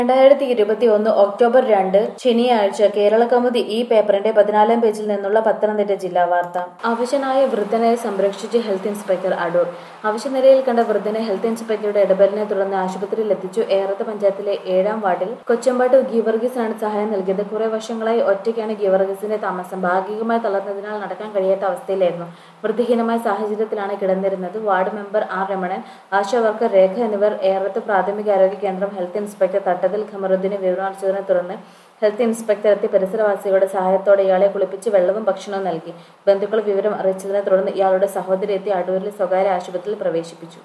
രണ്ടായിരത്തി ഇരുപത്തി ഒന്ന് ഒക്ടോബർ രണ്ട് ശനിയാഴ്ച കേരള കൗമുദി ഈ പേപ്പറിന്റെ പതിനാലാം പേജിൽ നിന്നുള്ള പത്തനംതിട്ട ജില്ലാ വാർത്ത അവശനായ വൃദ്ധനെ സംരക്ഷിച്ച് ഹെൽത്ത് ഇൻസ്പെക്ടർ അടൂർ അവശനിലയിൽ കണ്ട വൃദ്ധനെ ഹെൽത്ത് ഇൻസ്പെക്ടറുടെ ഇടപെടലിനെ തുടർന്ന് ആശുപത്രിയിൽ എത്തിച്ചു ഏറത്ത് പഞ്ചായത്തിലെ ഏഴാം വാർഡിൽ കൊച്ചമ്പാട്ട് ഗീവർഗീസാണ് സഹായം നൽകിയത് കുറെ വർഷങ്ങളായി ഒറ്റയ്ക്കാണ് ഗീവർഗീസിന്റെ താമസം ഭാഗികമായി തളർന്നതിനാൽ നടക്കാൻ കഴിയാത്ത അവസ്ഥയിലായിരുന്നു വൃത്തിഹീനമായ സാഹചര്യത്തിലാണ് കിടന്നിരുന്നത് ward member R Ramanan ASHA worker Rekha എന്നിവർ ഏറത്ത് പ്രാഥമികാരോഗ്യ കേന്ദ്രം ഹെൽത്ത് ഇൻസ്പെക്ടർ തട്ടതിൽ ഖമറുദ്ദീനെ വിവരമറിച്ചതിനെ തുടർന്ന് ഹെൽത്ത് ഇൻസ്പെക്ടർ എത്തി പരിസരവാസികളുടെ സഹായത്തോടെ ഇയാളെ കുളിപ്പിച്ച് വെള്ളവും ഭക്ഷണവും നൽകി ബന്ധുക്കൾ വിവരം അറിയിച്ചതിനെ തുടർന്ന് ഇയാളുടെ സഹോദരി എത്തി അടൂരിലെ സ്വകാര്യ ആശുപത്രിയിൽ പ്രവേശിപ്പിച്ചു